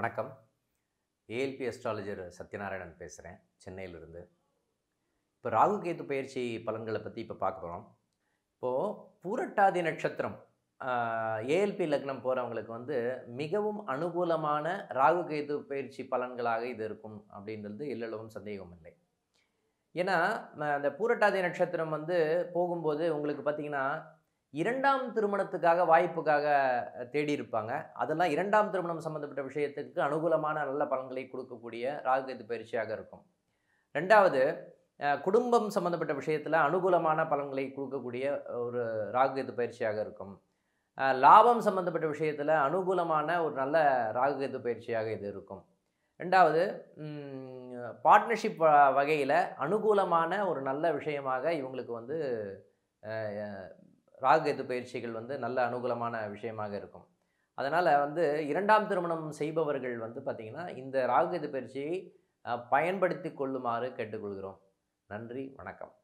வணக்கம் ALP astrologer Sathyanarayanan பேசுகிறேன் சென்னையிலிருந்து இப்போ ராகு கேது பயிற்சி பலன்களை பற்றி இப்போ பார்க்க போகிறோம் இப்போது பூரட்டாதி நட்சத்திரம் ஏஎல்பி லக்னம் போகிறவங்களுக்கு வந்து மிகவும் அனுகூலமான ராகு கேது பயிற்சி பலன்களாக இது இருக்கும் அப்படின்றது எல்லளவும் சந்தேகம் இல்லை ஏன்னா ம- அந்த பூரட்டாதி நட்சத்திரம் வந்து போகும்போது உங்களுக்கு பார்த்தீங்கன்னா இரண்டாம் திருமணத்துக்காக வாய்ப்புக்காக தேடி இருப்பாங்க அதெல்லாம் இரண்டாம் திருமணம் சம்மந்தப்பட்ட விஷயத்துக்கு அனுகூலமான நல்ல பலன்களை கொடுக்கக்கூடிய ராகுகேது பயிற்சியாக இருக்கும் ரெண்டாவது அஹ், குடும்பம் சம்மந்தப்பட்ட விஷயத்தில் அனுகூலமான பலன்களை கொடுக்கக்கூடிய ஒரு ராகுகேது பயிற்சியாக இருக்கும் அஹ், லாபம் சம்மந்தப்பட்ட விஷயத்தில் அனுகூலமான ஒரு நல்ல ராகுகேது பயிற்சியாக இது இருக்கும் ரெண்டாவது பார்ட்னர்ஷிப் வகையில் அனுகூலமான ஒரு நல்ல விஷயமாக இவங்களுக்கு வந்து அஹ், ராகுகேது பயிற்சிகள் வந்து நல்ல அனுகூலமான விஷயமாக இருக்கும் அதனால் வந்து இரண்டாம் திருமணம் செய்பவர்கள் வந்து பார்த்திங்கன்னா இந்த ராகுகேது பயிற்சியை அஹ், பயன்படுத்தி கொள்ளுமாறு கேட்டுக்கொள்கிறோம் நன்றி வணக்கம்